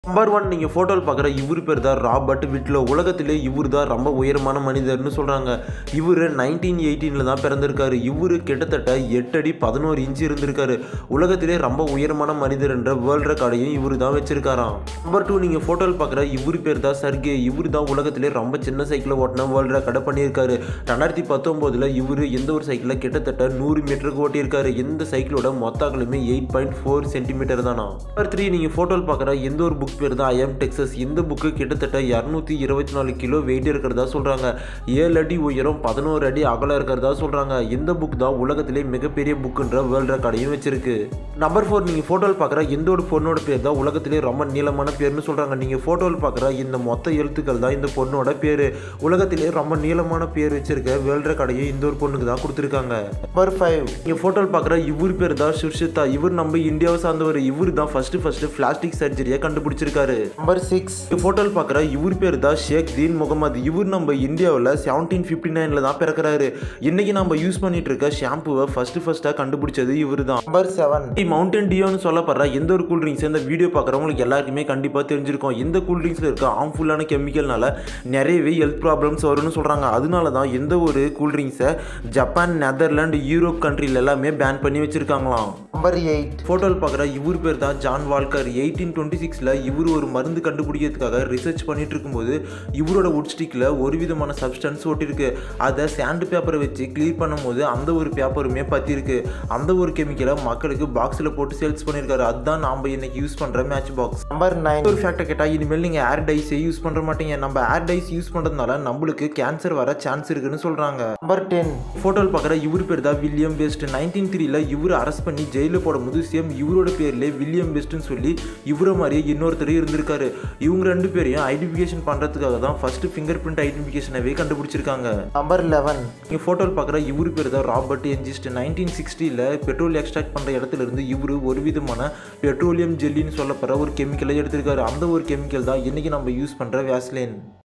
number one நீங்கள் ஃபோட்டோவில் பார்க்குற இவர் பேர் தான் ராபர்ட் விட்லோ உலகத்திலே இவர் தான் ரொம்ப உயரமான மனிதர்னு சொல்கிறாங்க இவர் நைன்டீன் எயிட்டீனில் தான் பிறந்திருக்காரு இவர் கிட்டத்தட்ட எட்டு அடி பதினோரு இன்ச்சு இருந்திருக்காரு உலகத்திலே ரொம்ப உயரமான மனிதர் என்ற வேர்ல்ட் ரெக்கார்டையும் இவர் தான் வச்சிருக்காராம் நம்பர் டூ நீங்கள் ஃபோட்டோவில் பார்க்குற இவர் பேர் தான் சர்கே இவர் தான் உலகத்திலே ரொம்ப சின்ன சைக்கிளை ஓட்டின வேர்ல்ட் ரெக்கார்டை பண்ணியிருக்காரு ரெண்டாயிரத்தி பத்தொம்போதில் இவர் எந்த ஒரு சைக்கிளில் கிட்டத்தட்ட நூறு மீட்டருக்கு ஓட்டியிருக்காரு எந்த சைக்கிளோட மொத்த அகலமே எயிட் பாயிண்ட் ஃபோர் சென்டிமீட்டர் தானா நம்பர் த்ரீ நீங்கள் ஃபோட்டோவில் பார்க்குற எந்த ஒரு புக் பேர் தான் ஐஎம் டெக்ஸஸ் இந்த புக்கு கிட்டத்தட்ட இரநூத்தி இருபத்தி நாலு கிலோ வெயிட் இருக்கிறதா சொல்கிறாங்க ஏழு அடி உயரம் பதினோரு அடி அகலம் இருக்கிறதா சொல்கிறாங்க இந்த புக் தான் உலகத்திலே மிகப்பெரிய புக்குன்ற வேர்ல்ட் ரெக்கார்டையும் வச்சிருக்கு நம்பர் ஃபோர் நீங்கள் ஃபோட்டோவில் பார்க்குற எந்த ஒரு பொண்ணோட பேர் தான் உலகத்திலே ரொம்ப நீளமான பேர்னு சொல்கிறாங்க நீங்கள் ஃபோட்டோவில் பார்க்குற இந்த மொத்த எழுத்துக்கள் தான் இந்த பொண்ணோட பேர் உலகத்திலே ரொம்ப நீளமான பேர் வச்சிருக்க வேர்ல்ட் ரெக்கார்டையும் இந்த ஒரு பொண்ணுக்கு தான் கொடுத்துருக்காங்க நம்பர் ஃபைவ் நீங்கள் ஃபோட்டோவில் பார்க்குற இவர் பேர் தான் சுர்ஷிதா இவர் நம்ம இந்தியாவை சார்ந்தவர் இவர் தான் ஃபஸ்ட்டு ஃபஸ்ட்டு பிளாஸ்டிக் சர்ஜரியை கண்டுபிடிச்சிருக்காரு நம்பர் சிக்ஸ் ஃபோட்டோவில் பார்க்குற இவர் பேர் தான் ஷேக் தீன் முகமது இவர் நம்ம இந்தியாவில் செவன்டீன் ஃபிஃப்டி நைனில் தான் பிறக்கிறாரு இன்னைக்கு நம்ம யூஸ் பண்ணிட்டு இருக்க ஷாம்புவை ஃபஸ்ட்டு ஃபஸ்ட்டாக கண்டுபிடிச்சது இவர் தான் நம்பர் செவன் மவுண்டன் டியோன்னு சொல்லப்படுற எந்த ஒரு கூல் ட்ரிங்க்ஸ் இந்த வீடியோ பார்க்குறவங்களுக்கு எல்லாருக்குமே கண்டிப்பாக தெரிஞ்சிருக்கும் இந்த கூல் ட்ரிங்க்ஸில் இருக்க ஹார்ம்ஃபுல்லான கெமிக்கல்னால நிறையவே ஹெல்த் ப்ராப்ளம்ஸ் வரும்னு சொல்கிறாங்க அதனால தான் எந்த ஒரு கூல் ட்ரிங்க்ஸை ஜப்பான் நெதர்லாந்து யூரோப் கண்ட்ரில எல்லாமே பேன் பண்ணி வச்சிருக்காங்களாம் நம்பர் எயிட் ஃபோட்டோவில் பார்க்குற இவர் பேர் தான் ஜான் வால்கர் எயிட்டீன் டுவெண்ட்டி சிக்ஸில் இவர் ஒரு மருந்து கண்டுபிடிக்கிறதுக்காக ரிசர்ச் பண்ணிட்டு இருக்கும்போது இவரோட உட் ஸ்டிக்கில் ஒரு விதமான சப்ஸ்டன்ஸ் ஒட்டிருக்கு அதை சாண்ட் பேப்பரை வச்சு க்ளீன் பண்ணும்போது அந்த ஒரு பேப்பருமே பற்றிருக்கு அந்த ஒரு கெமிக்கலை மக்களுக்கு பாக்ஸில் போட்டு சேல்ஸ் பண்ணியிருக்காரு அதுதான் நாம் இன்னைக்கு யூஸ் பண்ணுற மேட்ச் பாக்ஸ் நம்பர் நைன் ஒரு ஃபேக்டை கேட்டால் இனிமேல் நீங்கள் ஏர் டைஸே யூஸ் பண்ணுற மாட்டீங்க நம்ம ஏர் டைஸ் யூஸ் பண்ணுறதுனால நம்மளுக்கு கேன்சர் வர சான்ஸ் இருக்குன்னு சொல்கிறாங்க நம்பர் டென் ஃபோட்டோவில் பார்க்குற இவர் பேர் தான் வில்லியம் பெஸ்ட் நைன்டீன் த்ரீல இவர் அரெஸ்ட் பண்ணி ஜெயிலில் போடும்போது சேம் இவரோட பேர்லேயே வில்லியம் பெஸ்ட்னு சொல்லி இவரை மாதிரியே இன்னொருத்தர் இருந்திருக்காரு இவங்க ரெண்டு பேரையும் ஐடென்டிஃபிகேஷன் பண்ணுறதுக்காக தான் ஃபர்ஸ்ட் ஃபிங்கர் பிரிண்ட் ஐடென்டிஃபிகேஷனவே கண்டுபிடிச்சிருக்காங்க நம்பர் லெவன் நீங்கள் ஃபோட்டோவில் பார்க்குற இவர் பேர் தான் ராபர்ட் என்ஜிஸ்ட் நைன்டீன் சிக்ஸ்டியில் பெட்ரோல் எக்ஸ்ட்ராக்ட் பண்ணுற இடத்துல இருந்து இவர் ஒரு விதமான பெட்ரோலியம் ஜெல்லின்னு சொல்லப்படுற ஒரு கெமிக்கலை எடுத்திருக்காரு அந்த ஒரு கெமிக்கல் தான் இன்றைக்கி நம்ம யூஸ் பண்ணுற வேஸ்லின்